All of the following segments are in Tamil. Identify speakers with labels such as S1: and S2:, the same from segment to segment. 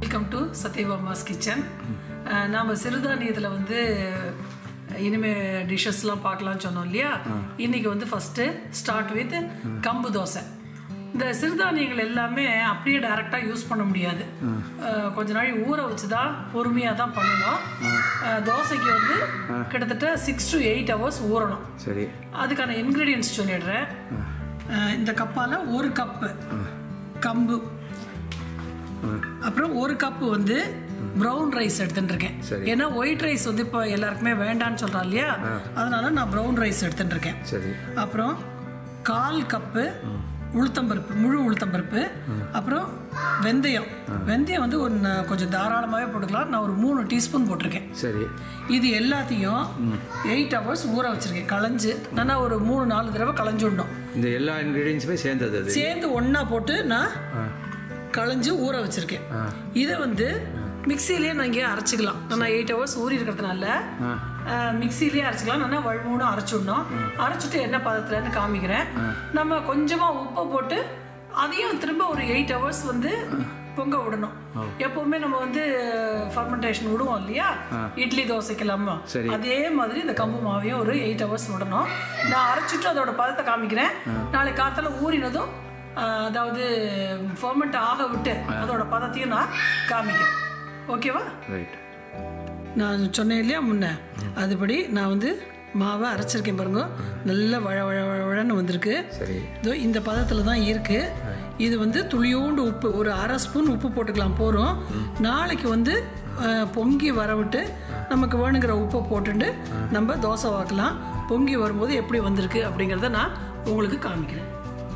S1: வெல்கம் டு சத்யபாமாஸ் கிச்சன் நாம் சிறுதானியத்தில் வந்து இனிமே டிஷ்ஷஸ்லாம் பார்க்கலாம்னு சொன்னோம் இல்லையா இன்னைக்கு வந்து ஃபஸ்ட்டு ஸ்டார்ட் வித் கம்பு தோசை இந்த சிறுதானியங்கள் எல்லாமே அப்படியே டைரெக்டாக யூஸ் பண்ண முடியாது அஹ், கொஞ்ச நாள் ஊற வச்சு தான் பொறுமையாக தான் பண்ணணும் அஹ், தோசைக்கு வந்து கிட்டத்தட்ட சிக்ஸ் டு எயிட் ஹவர்ஸ் ஊறணும்
S2: சரி
S1: அதுக்கான இன்க்ரீடியன்ஸ் சொல்லிடுறேன் அஹ், இந்த கப்பால் ஒரு கப்பு கம்பு அப்புறம் ஒரு கப்பு வந்து ப்ரௌன் ரைஸ் எடுத்துட்டு இருக்கேன்
S2: சரி.
S1: ஏன்னா ஒயிட் ரைஸ் வந்து இப்போ எல்லாருக்குமே வேண்டான்னு சொல்றா இல்லையா அதனால நான் ப்ரௌன் ரைஸ் எடுத்துட்டு இருக்கேன்
S2: சரி
S1: அப்புறம் கால் கப்பு உளுத்தம்பருப்பு முழு உளுத்தம்பருப்பு அப்புறம் வெந்தயம் வெந்தயம் வந்து ஒரு ந- கொஞ்சம் தாராளமாகவே போட்டுக்கலாம் நான் ஒரு மூணு டீஸ்பூன் போட்டிருக்கேன்
S2: சரி
S1: இது எல்லாத்தையும் எயிட் ஹவர்ஸ் ஊற வச்சிருக்கேன் களைஞ்சு நல்லா ஒரு மூணு நாலு தடவை களைஞ்சு விடணும்
S2: இந்த எல்லா இன்க்ரீடியன்ஸுமே சேர்ந்தது அது
S1: சேர்ந்து ஒண்ணா போட்டு நான் களைஞ்சு ஊற வச்சிருக்கேன் இதை வந்து மிக்சிலேயே நான் இங்கே அரைச்சிக்கலாம் நான் எயிட் ஹவர்ஸ் ஊறி இருக்கிறதுனால மிக்சிலேயே அரைச்சிக்கலாம் நல்லா வழுமூணும் அரைச்சிடணும் அரைச்சிட்டு என்ன பதத்துலன்னு காமிக்கிறேன் நம்ம கொஞ்சமாக உப்பு போட்டு அதையும் திரும்ப ஒரு எயிட் ஹவர்ஸ் வந்து பொங்க விடணும் எப்பவுமே நம்ம வந்து ஃபர்மெண்டேஷன் விடுவோம் இல்லையா இட்லி தோசைக்கெல்லாமா
S2: சரி.
S1: அதே மாதிரி இந்த கம்பு மாவையும் ஒரு எயிட் ஹவர்ஸ் விடணும் நான் அரைச்சிட்டு அதோட பதத்தை காமிக்கிறேன் நாளைக்கு காத்தால ஊறினதும் ஆஹ், அதாவது ஃபர்மெண்ட் ஆக விட்டு அதோட பதத்தையும் நான் காமிக்கிறேன் ஓகேவா
S2: ரைட்
S1: நான் சொன்னேன் இல்லையா முன்ன அதுபடி நான் வந்து மாவை அரைச்சிருக்கேன் பாருங்க நல்ல வழ வழ வழ வழன்னு வந்திருக்கு
S2: சரி
S1: இதோ இந்த பதத்தில் தான் இருக்கு இது வந்து துளியோண்டு உப்பு ஒரு அரை ஸ்பூன் உப்பு போட்டுக்கலாம் போகிறோம் நாளைக்கு வந்து அஹ், பொங்கி வரவிட்டு நமக்கு வேணுங்கிற உப்பை போட்டுட்டு நம்ம தோசை வாக்கலாம் பொங்கி வரும்போது எப்படி வந்திருக்கு அப்படிங்கிறத நான் உங்களுக்கு காமிக்கிறேன்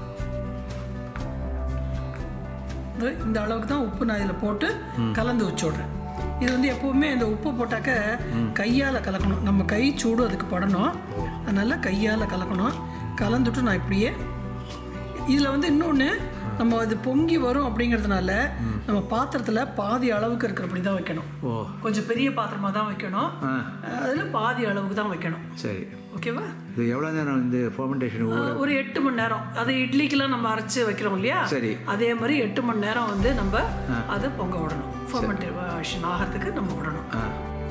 S1: இதோ இந்த அளவுக்கு தான் உப்பு நான் இதில் போட்டு கலந்து வச்சு விட்றேன் இது வந்து எப்போவுமே இந்த உப்பு போட்டாக்க கையால் கலக்கணும் நம்ம கை சூடு அதுக்கு படணும் அதனால கையால் கலக்கணும் கலந்துட்டு நான் இப்படியே இதில் வந்து இன்னொன்று நம்ம அது பொங்கி வரும் அப்படிங்கிறதுனால நம்ம பாத்திரத்தில் பாதி அளவுக்கு இருக்கிறபடி தான் வைக்கணும்
S2: ஓ
S1: கொஞ்சம் பெரிய பாத்திரமாக தான் வைக்கணும்
S2: ஆ
S1: அதில் பாதி அளவுக்கு தான் வைக்கணும்
S2: சரி
S1: ஓகேவா
S2: இது எவ்வளோ நேரம் இந்த ஃபர்மெண்டேஷன்
S1: ஒரு எட்டு மணி நேரம் அது இட்லிக்கெல்லாம் நம்ம அரைச்சு வைக்கிறோம் இல்லையா
S2: சரி
S1: அதே மாதிரி எட்டு மணி நேரம் வந்து நம்ம அதை பொங்க விடணும் ஃபர்மெண்டேஷன் ஆகிறதுக்கு நம்ம விடணும்
S2: ஆ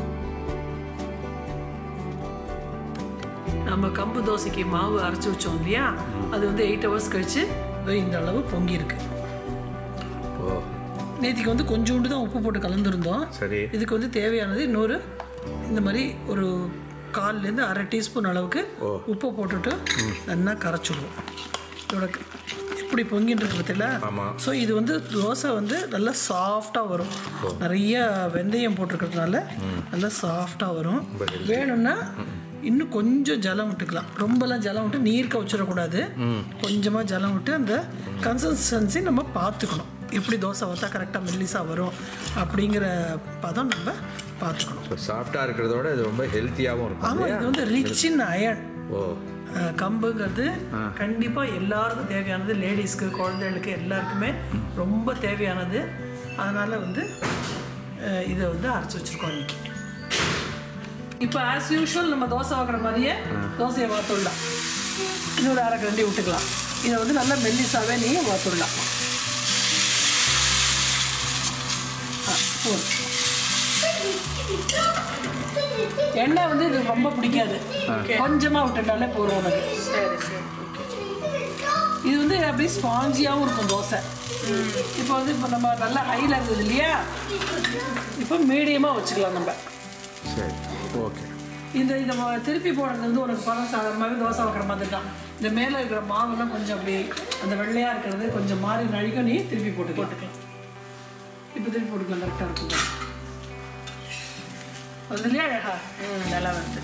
S1: நம்ம கம்பு தோசைக்கு மாவு அரைச்சு வச்சோம் இல்லையா அது வந்து எயிட் ஹவர்ஸ் கழிச்சு இதோ இந்த அளவு பொங்கி இருக்கு
S2: ஓ
S1: நேத்திக்கு வந்து கொஞ்சோண்டு தான் உப்பு போட்டு கலந்துருந்தோம்
S2: சரி
S1: இதுக்கு வந்து தேவையானது இன்னொரு இந்த மாதிரி ஒரு கால்லேருந்து அரை டீஸ்பூன் அளவுக்கு
S2: ஓ.
S1: உப்பு போட்டுட்டு நல்லா கரைச்சிடுவோம் இதோட க- எப்படி பொங்கின்னு இருக்கு பார்த்தீங்களா
S2: ஆமாம்
S1: ஸோ இது வந்து தோசை வந்து நல்லா சாஃப்டாக வரும் நிறைய வெந்தயம் போட்டிருக்கிறதுனால நல்லா சாஃப்டாக வரும் வேணும்னா இன்னும் கொஞ்சம் ஜலம் விட்டுக்கலாம் ரொம்பலாம் ஜலம் விட்டு நீர் கவுச்சிடக்கூடாது கொஞ்சமாக ஜலம் விட்டு அந்த கன்சிஸ்டன்சி நம்ம பார்த்துக்கணும் எப்படி தோசை வத்தா கரெக்டாக மெல்லிஸாக வரும் அப்படிங்கிற பதம் நம்ம பார்த்துக்கணும்
S2: ஸோ சாஃப்டாக இருக்கிறதோட இது ரொம்ப ஹெல்த்தியாகவும் இருக்கும்
S1: ஆமாம் இது வந்து ரிச் இன் அயன்
S2: ஓ
S1: அஹ் கம்புங்கிறது கண்டிப்பாக எல்லாருக்கும் தேவையானது லேடிஸ்க்கு குழந்தைகளுக்கு எல்லாருக்குமே ரொம்ப தேவையானது அதனால் வந்து அஹ் இதை வந்து அரைச்சி வச்சுருக்கோம் இன்னைக்கு இப்போ ஆஸ் யூஷுவல் நம்ம தோசை வாங்குற மாதிரியே தோசையை வாத்துடலாம் இன்னொரு அரை கரண்டி விட்டுக்கலாம் இதை வந்து நல்லா மெல்லிசாவே நீங்கள் வாத்துடலாம் ஆ, போதும். எண்ணெய் வந்து இது ரொம்ப பிடிக்காது கொஞ்சமா விட்டுட்டாலே போதும் உனக்கு இது வந்து அப்படியே ஸ்பாஞ்சியாகவும் இருக்கும் தோசை இப்போ வந்து இப்போ நம்ம நல்லா ஹையில் இருந்தது இல்லையா இப்போ மீடியமாக வச்சுக்கலாம் நம்ம
S2: சரி ஓகே
S1: இந்த இந்த ம- திருப்பி போடுறது வந்து உனக்கு பழம் சாதாரணமாகவே தோசை வைக்கிற மாதிரி தான் இந்த மேலே இருக்கிற மாவெல்லாம் கொஞ்சம் அப்படி அந்த வெள்ளையாக இருக்கிறது கொஞ்சம் மாறி நழிக்க நீ திருப்பி போட்டு போட்டுக்கலாம் இப்போ திருப்பி போட்டுக்கலாம் கரெக்டாக இருக்கும் அது இல்லையா அழகா நல்லா வருது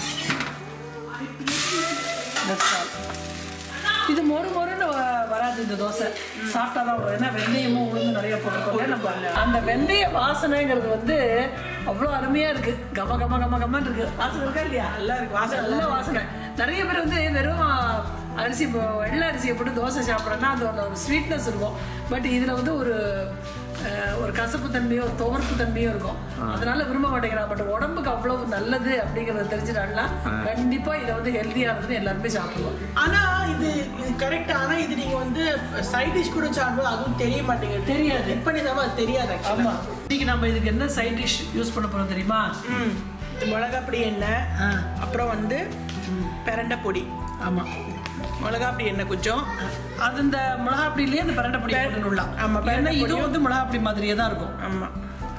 S1: That's all. இது மொறு மொறுன்னு வ- வராது இந்த தோசை சாப்பிட்டா தான் வரும் ஏன்னா வெந்தயமும் உளுந்து நிறைய போட்டுருக்கோம் நம்ம அந்த வெந்தய வாசனைங்கிறது வந்து அவ்வளோ அருமையா இருக்கு கம கம கம கமன்னு இருக்கு வாசனை இருக்கா இல்லையா நல்லா இருக்கு வாசனை நல்ல வாசனை நிறைய பேர் வந்து வெறும் அரிசி இப்போ வெள்ளை அரிசியை போட்டு தோசை சாப்பிட்றேன்னா அது ஒரு ஸ்வீட்னஸ் இருக்கும் பட் இதில் வந்து ஒரு அஹ், ஒரு கசப்பு தன்மையோ ஒரு துவர்ப்பு தன்மையோ இருக்கும் அதனால விரும்ப மாட்டேங்கிறாங்க பட் உடம்புக்கு அவ்வளவு நல்லது அப்படிங்கறத தெரிஞ்சுட்டாங்கன்னா கண்டிப்பா இதை வந்து ஹெல்த்தியானதுன்னு எல்லாருமே சாப்பிடுவோம்
S3: ஆனா இது இது கரெக்ட் ஆனா இது நீங்க வந்து சைட் டிஷ் கூட சாப்பிடும்போது அதுவும் தெரிய மாட்டேங்குது
S1: தெரியாது.
S3: Click பண்ணி தான் அது தெரியாது actually.
S1: ஆமா இன்னைக்கு நம்ம இதுக்கு என்ன சைட் டிஷ் யூஸ் பண்ண போறோம் தெரியுமா
S3: ம் மிளகா பொடி எண்ணெய்
S1: ஆ,
S3: அப்புறம் வந்து பிரண்டை பொடி
S1: ஆமா
S3: மிளகா பொடி எண்ணெய் கொஞ்சம்
S1: அது இந்த மிளகா பொடியிலேயே அந்த பரண்டை பொடி போட்டுடலாம்
S3: ஆமா,
S1: ஏன்னா
S3: பிரண்டை
S1: இதுவும் வந்து மிளகா பொடி மாதிரியே தான் இருக்கும்
S3: ஆமா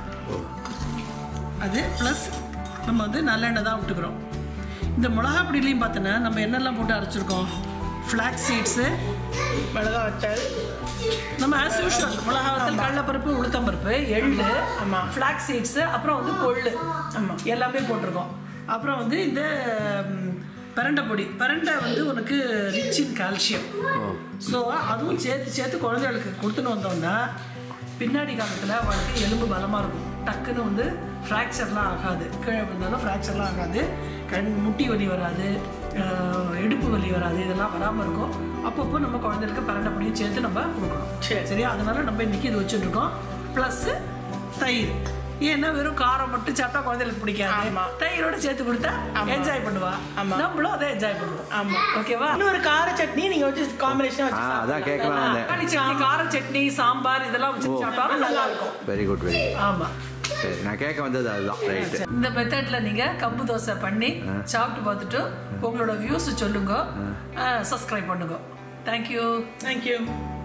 S1: அது ப்ளஸ் நம்ம வந்து நல்லெண்ணெய் தான் விட்டுக்கிறோம் இந்த மிளகா பொடியிலையும் பார்த்தோன்னா நம்ம என்னெல்லாம் போட்டு அரைச்சிருக்கோம் ஃப்ளாக் சீட்ஸு
S3: மிளகா வத்தல்
S1: நம்ம ஆஸ் யூஷுவல் மிளகா வத்தல் கடலைப்பருப்பு உளுத்தம்பருப்பு எள்ளு
S3: ஆமா.
S1: ஃப்ளாக் சீட்ஸு அப்புறம் வந்து கொள்ளு
S3: ஆமா.
S1: எல்லாமே போட்டிருக்கோம் அப்புறம் வந்து இந்த ம், பிரண்டை பொடி பிரண்டை வந்து உனக்கு ரிச் இன் கால்சியம் ஸோ அதுவும் சேர்த்து சேர்த்து குழந்தைகளுக்கு கொடுத்துன்னு வந்தோம்னா பின்னாடி காலத்தில் அவளுக்கு எலும்பு பலமாக இருக்கும் டக்குன்னு வந்து ஃப்ராக்சர்லாம் ஆகாது கீழே விழுந்தாலும் ஃப்ராக்சர்லாம் ஆகாது கண் முட்டி வலி வராது அஹ், இடுப்பு வலி வராது இதெல்லாம் வராமல் இருக்கும் அப்பப்போ நம்ம குழந்தைகளுக்கு பரண்டை பொடியும் சேர்த்து நம்ம கொடுக்கணும்
S3: சரி.
S1: சரியா அதனால நம்ம இன்னைக்கு இது வச்சுருக்கோம் ப்ளஸ்ஸு தயிர் ஏன்னா வெறும் காரம் மட்டும் சாப்பிட்டா குழந்தைகளுக்கு பிடிக்காது
S3: ஆமா.
S1: தயிரோட சேர்த்து கொடுத்தா என்ஜாய் பண்ணுவா
S3: ஆமா.
S1: நம்மளும் அதை என்ஜாய் பண்ணுவோம்
S3: ஆமா
S1: ஓகேவா
S3: இன்னொரு கார சட்னி நீங்க வச்சு காம்பினேஷனா
S2: ஆ
S3: வச்சு
S2: அதான் கேட்கலாம் வந்தேன்
S1: தக்காளி சட்னி கார சட்னி சாம்பார் இதெல்லாம் வச்சு சாப்பிட்டாலும் நல்லா இருக்கும்
S2: வெரி குட் வெரி குட்
S1: ஆமா
S2: சரி நான் கேட்க வந்தது அதுதான் ரைட்டு
S1: இந்த மெத்தட்ல நீங்க கம்பு தோசை பண்ணி சாப்பிட்டு பார்த்துட்டு உங்களோட வியூஸ் சொல்லுங்க சப்ஸ்கிரைப் பண்ணுங்க தேங்க்யூ
S3: தேங்க்யூ